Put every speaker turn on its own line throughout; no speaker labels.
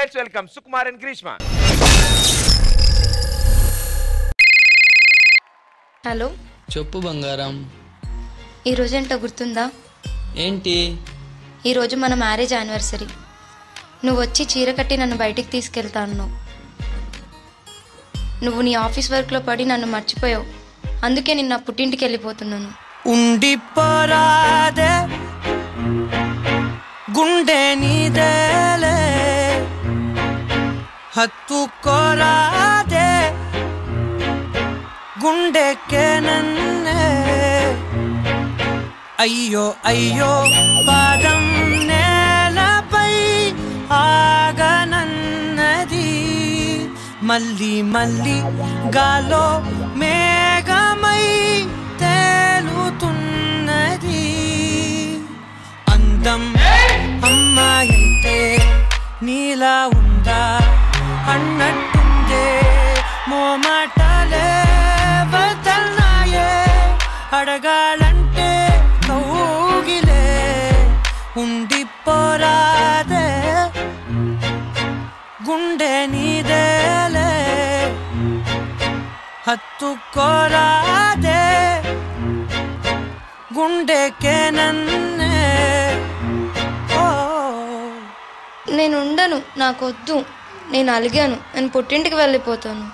Let's welcome Sukumar and Grishma
hello
చెప్పు బంగారం
ఈ రోజు ఏంటో గుర్తుందా
ఏంటి
ఈరోజు మన మ్యారేజ్ యానివర్సరీ నువ్వు వచ్చి చీర కట్టి నన్ను బయటికి తీసుకెళ్తా అన్నావు నువ్వు నీ ఆఫీస్ వర్క్లో పడి నన్ను మర్చిపోయావు అందుకే నేను నా పుట్టింటికి వెళ్ళిపోతున్నాను
ఉండిపోరాదే గుండె నీదేలే హత్తుకోరాదే గుండెకే నన్నే అయ్యో అయ్యో పాదం నేలపై ఆగనన్నది మళ్ళీ మళ్ళీ గాలో మేఘమై తేలుతున్నది అందం అమ్మాయితే నీలా ఉందా అన్నట్టుందే మోమాటలే వదల్నాయే అడగాలంటే కౌగిలే ఉండిపోరాదే గుండె నీదేలే హత్తుకోరాదే గుండెకే నన్నే ఓ
నేను ఉండను నాకొద్దు నేను అలిగాను నేను పుట్టింటికి వెళ్ళిపోతాను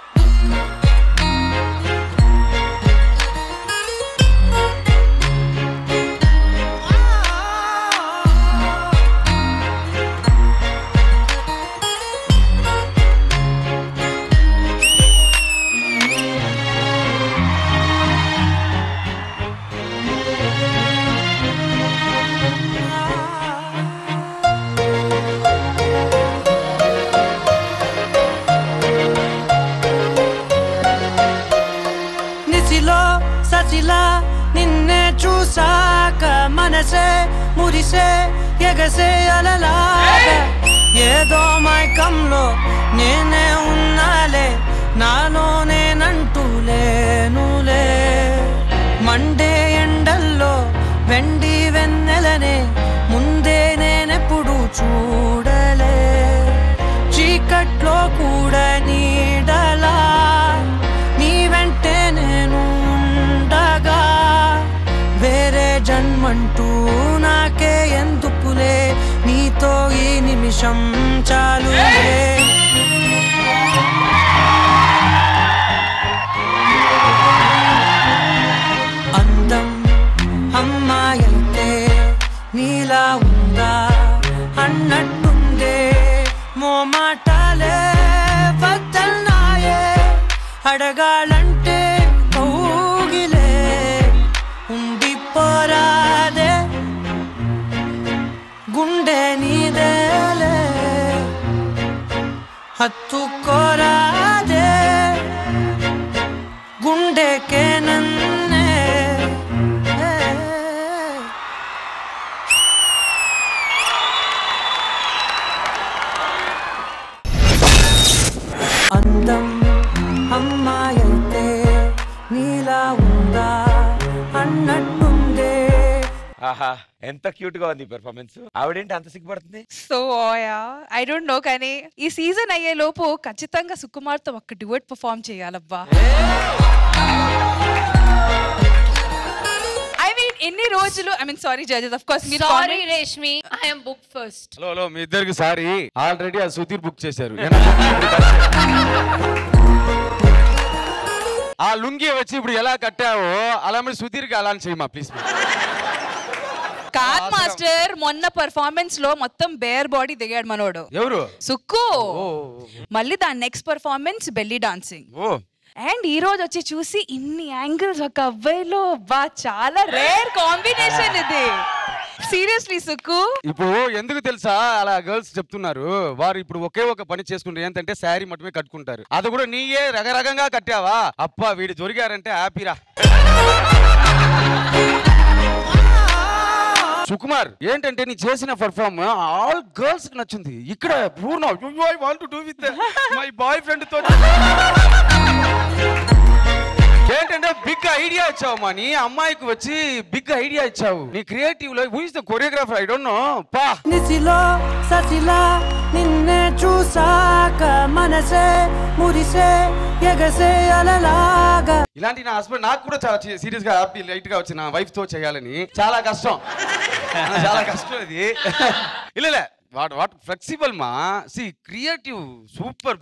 నిసిలో ససిలా నిన్నే చూసాక మనసే మురిసే ఎగసే అలలాగా ఏదో మైకంలో నేనే ఉన్నాలే నాలో నేనంటూ లేనులే మండే ఎండల్లో వెండి వెన్నెలనే ముందే నేనెప్పుడు చూడలే చీకట్లో కూడా నీడలా నీ వెంటే నేను ఉండగా వేరే జన్మంటూ నాకే ఎందుకులే నీతో ఈ నిమిషం చాలులే అందం అమ్మాయితే నీలా ఉందా అన్నట్టుందే మోమాటాలే వద్దన్నాయే అడగాలంటే కౌగిలే ఉండిపోరాదే గుండె నీదేలే హత్తుకోరాదే గుండెకే నన్నే అందం అమ్మాయితే నీలా ఉందా అన్నట్టుందే
ఆహా ఎంత క్యూట్ గా ఉంది పెర్ఫార్మెన్స్ ఆవిడేంటి అంత సిగ్గుపడుతుంది
సో ఓయా ఐ డోంట్ నో కానీ ఈ సీజన్ అయ్యే లోపు ఖచ్చితంగా సుకుమార్తో ఒక డ్యూట్ పర్ఫామ్ చేయాలబ్బా ఐ మీన్ ఎన్ని రోజులు I mean sorry judges of course మీరు
sorry Rashmi I'm book first
hello hello మీ ఇద్దరికి సారీ ఆల్రెడీ ఆ సుధీర్ బుక్ చేశారు ఆ లుంగి వచ్చి ఇప్పుడు ఎలా కట్టావో అలా మరి సుధీర్కి అలా చేయమా ప్లీజ్
కాద్ మాస్టర్ మొన్న పర్ఫార్మెన్స్ లో మొత్తం బేర్ బాడీ దిగాడు మనోడు
ఎవరు
సుక్కు మళ్ళీ దాని నెక్స్ట్ పర్ఫార్మెన్స్ బెల్లీ డాన్సింగ్
ఓ
అండ్ ఈ రోజు వచ్చి చూసి ఇన్ని యాంగిల్స్ ఒక అబ్బాయిలో బా చాలా రేర్ కాంబినేషన్ ఇది సీరియస్లీ సుక్కు
ఇప్పుడు ఎందుకు తెలుసా అలా గర్ల్స్ చెప్తున్నారు వారు ఇప్పుడు ఒకే ఒక పని చేసుకుంటారు ఏంటంటే శారీ మట్టుమే కట్టుకుంటారు అది కూడా నీయే రకరకంగా కట్టావా అప్ప వీడు దొరికారంటే హ్యాపీరా సుకుమార్ ఏంటంటే నీ చేసిన పర్ఫార్మ్ ఆల్ గర్ల్స్ నచ్చింది ఇక్కడ Purna I want do with my boyfriend తో ఏంటంటే బిగ్ ఐడియా ఇచ్చావు మా నీ అమ్మాయికి వచ్చి బిగ్ ఐడియా ఇచ్చావు నీ క్రియేటివ్ లో who is the choreographer I don't know పా
నిసిలో ససిలా నిన్నే చూసాక మనసే మురిసే ఎగసే అలలాగా
ఇలాంటి నా హస్బెండ్ నాకు కూడా చాలా సీరియస్ గా హ్యాపీ లైట్ గా వచ్చి నా వైఫ్ తో చేయాలని చాలా కష్టం చాలా కష్టం ఇది ಇಲ್ಲ ಇಲ್ಲ వాట్ వాట్ ఫ్లెక్సిబుల్ మా సి క్రియేటివ్ సూపర్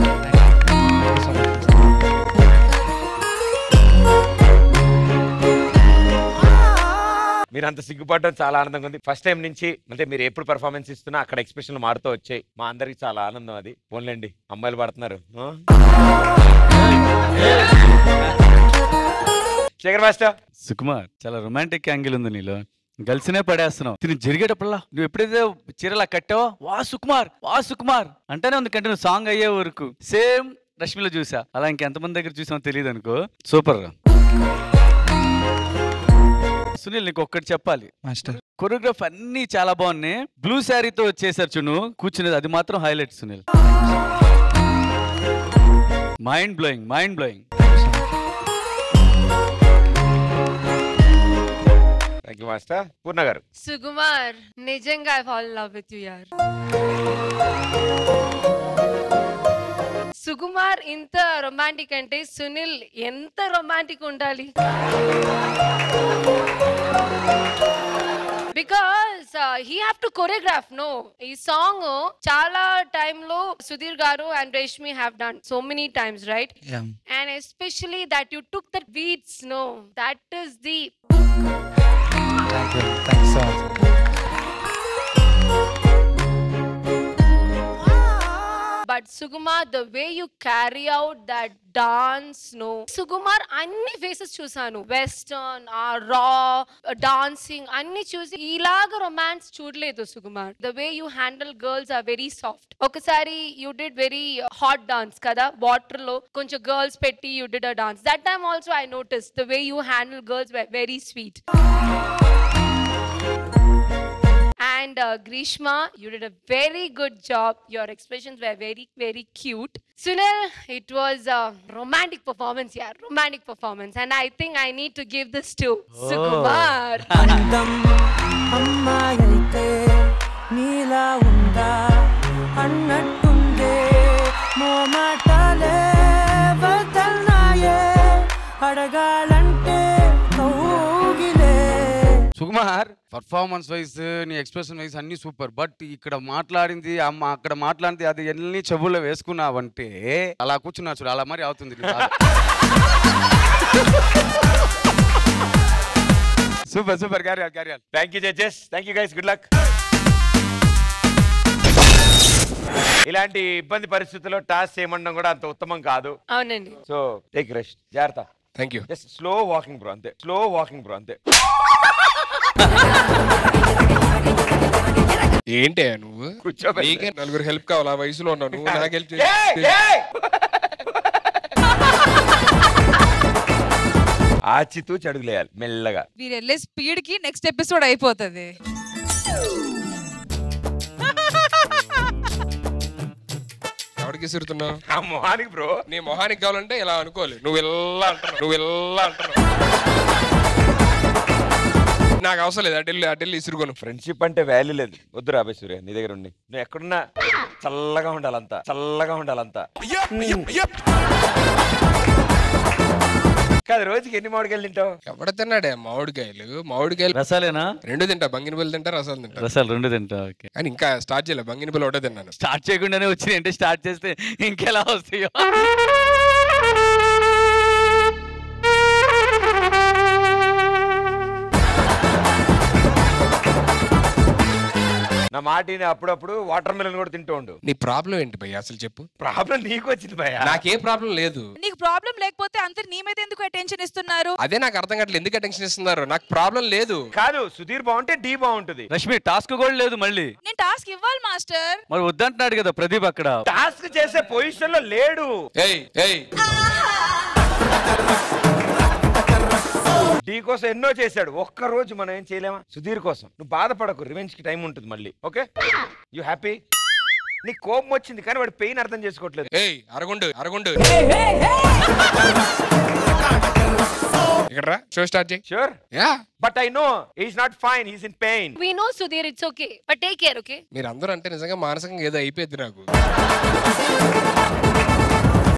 మీరు అంత సిగ్గుపడడం చాలా ఆనందంగా ఉంది ఫస్ట్ టైం నుంచి అంటే మీరు ఎప్పుడు పర్ఫార్మెన్స్ ఇస్తున్నా అక్కడ ఎక్స్ప్రెషన్లు మారుతూ వచ్చాయి మా అందరికి చాలా ఆనందం అది పోన్లేండి అమ్మాయిలు పడుతున్నారు ఆ? శేఖర్ మాస్టర్
సుకుమార్ చాలా రొమాంటిక్ యాంగిల్ ఉంది నీలో గల్సినే పడేస్తున్నావు తిని జరిగేటప్పుడల్లా నువ్వు ఎప్పుడైతే చీరలా కట్టావో వా సుకుమార్ వా సుకుమార్ అంటేనే ఉంది కంటే నువ్వు సాంగ్ అయ్యే వరకు సేమ్ రష్మిలో చూసా అలా ఇంకెంతమంది దగ్గర చూసామో తెలియదు అనుకో సూపర్ సునీల్ నీకు ఒక్కటి చెప్పాలి
మాస్టర్
కొరియోగ్రాఫ్ అన్ని చాలా బాగున్నాయి బ్లూ శారీతో చేశారు చును కూర్చునేది అది మాత్రం highlight Sunil mind blowing mind blowing
thank you master Purna garu
Sugumar, నిజంగా I fall in love with you, yaar. Sukumar ఇంత రొమాంటిక్ అంటే సునీల్ ఎంత రొమాంటిక్ ఉండాలి because he have to choreograph no ఈ సాంగ్ చాలా టైంలో Sudheer garu and Rashmi have done so many times right and especially that you took the beats no that is the but sugumar the way you carry out that dance no sugumar అన్ని faces చూసాను western ఆ రా dancing అన్ని చూసి ఇలాగ romance చూడలేదు Sukumar the way you handle girls are very soft ఒకసారి you did very hot dance కదా వాటర్ లో కొంచెం గర్ల్స్ పెట్టి you did a dance that time also I notice the way you handle girls very sweet And uh, Grishma, you did a very good job. Your expressions were very, very cute. Sunil, it was a romantic performance, yeah, romantic performance. And I think I need to give this to Sukumar.
అందం అమ్మాయైతే నీలా ఉందా అన్నట్టుందే మోమాటాలే వదల్నాయే అడగాలంటే కౌగిలే
Sukumar performance wise నీ expression wise అన్ని super but ఇక్కడ మాట్లాడింది అమ్మ అక్కడ మాట్లాడింది అది ఎన్ని చెవుల్లో వేసుకున్నావంటే అలా కూర్చున్నా చూడు అలా మరి అవుతుంది super super carrier carrier
thank you judges thank you guys good luck ఇలాంటి ఇబ్బంది పరిస్థితుల్లో టాస్ చేయమండం కూడా అంత ఉత్తమం కాదు
అవునండి
సో టేక్ రెస్ట్ జాగ్రత్త
thank you
just slow walking bro అంతే స్లో వాకింగ్ బ్రో అంతే
ఏంటి నువ్వు
కూర్చోబెట్టు.
నీకే నలుగురు హెల్ప్ కావాలి ఆ వయసులో ఉన్నావు నువ్వు నాకు హెల్ప్
ఏయ్, ఏయ్! ఆచితూచి అడుగులేయాలి మెల్లగా
మీరు వెళ్ళే స్పీడ్ కి నెక్స్ట్ ఎపిసోడ్ అయిపోతుంది
ఎవరికి విసురుతున్నావు
ఆ మొహానికి బ్రో
నీ మొహానికి కావాలంటే ఇలా అనుకోవాలి నువ్వు ఇలా అంటున్నావు నువ్వు ఇలా అంటున్నావు నాకు అవసరం లేదు అటెల్లి అటెల్లి ఇసురుకోను
ఫ్రెండ్షిప్ అంటే వాల్యూ లేదు వద్దు రాబే సూర్య నీ దగ్గర ఉండి నువ్వు ఎక్కడున్నా చల్లగా ఉండాలంతా చల్లగా ఉండాలంతా కాదు రోజుకి ఎన్ని మామిడికాయలు తింటావు
ఎవడ తిన్నాడే మామిడికాయలు మామిడికాయలు
రసాలేనా
రెండు తింటా బంగినపల్లి తింటా రసాలు తింటా
రసాలు రెండు తింటా ఓకే
కానీ ఇంకా స్టార్ట్ చేయలే బంగినపల్లి ఒకటే తిన్నాను
స్టార్ట్ చేయకుండానే వచ్చినాయి అంటే స్టార్ట్ చేస్తే ఇంకెలా వస్తాయో
నా మాటిని అప్పుడప్పుడు వాటర్ మిలన్ కూడా తింటూ ఉండు
నీ ప్రాబ్లం ఏంటి భయ్య అసలు చెప్పు
ప్రాబ్లం నీకు వచ్చింది భయ
నాకే ప్రాబ్లం లేదు
నీకు ప్రాబ్లం లేకపోతే అందరు నీ మీద ఎందుకు అటెన్షన్ ఇస్తున్నారు
అదే నాకు అర్థం కావట్లేదు ఎందుకు అటెన్షన్ ఇస్తున్నారు నాకు ప్రాబ్లం లేదు
కాదు సుధీర్ బాగుంటే డీ బాగుంటుంది
రష్మి టాస్క్ కూడా లేదు మళ్ళీ
నేను టాస్క్ ఇవ్వాలి మాస్టర్
మరి వద్దంటున్నాడు కదా ప్రదీప్ అక్కడ
టాస్క్ చేసే పొజిషన్ లో లేడు
ఏయ్ ఏయ్
డీ కోసం ఎన్నో చేశాడు ఒక్క రోజు మనం ఏం చేయలేమా సుధీర్ కోసం నువ్వు బాధపడకు రివెంజ్ కి టైం ఉంటుంది మళ్ళీ ఓకే యు హ్యాపీ నీకు కోపం వచ్చింది కానీ వాడి పెయిన్ అర్థం చేసుకోవట్లేదు
ఏయ్ అరగుండు అరగుండు ఇక్కడ రా షో స్టార్ట్ చేయి
sure
ya
but I know is not fine is in pain
we know Sudheer it's okay but take care okay
మీరు అందరూ అంటే నిజంగా మానసికంగా ఏదో అయిపోయింది నాకు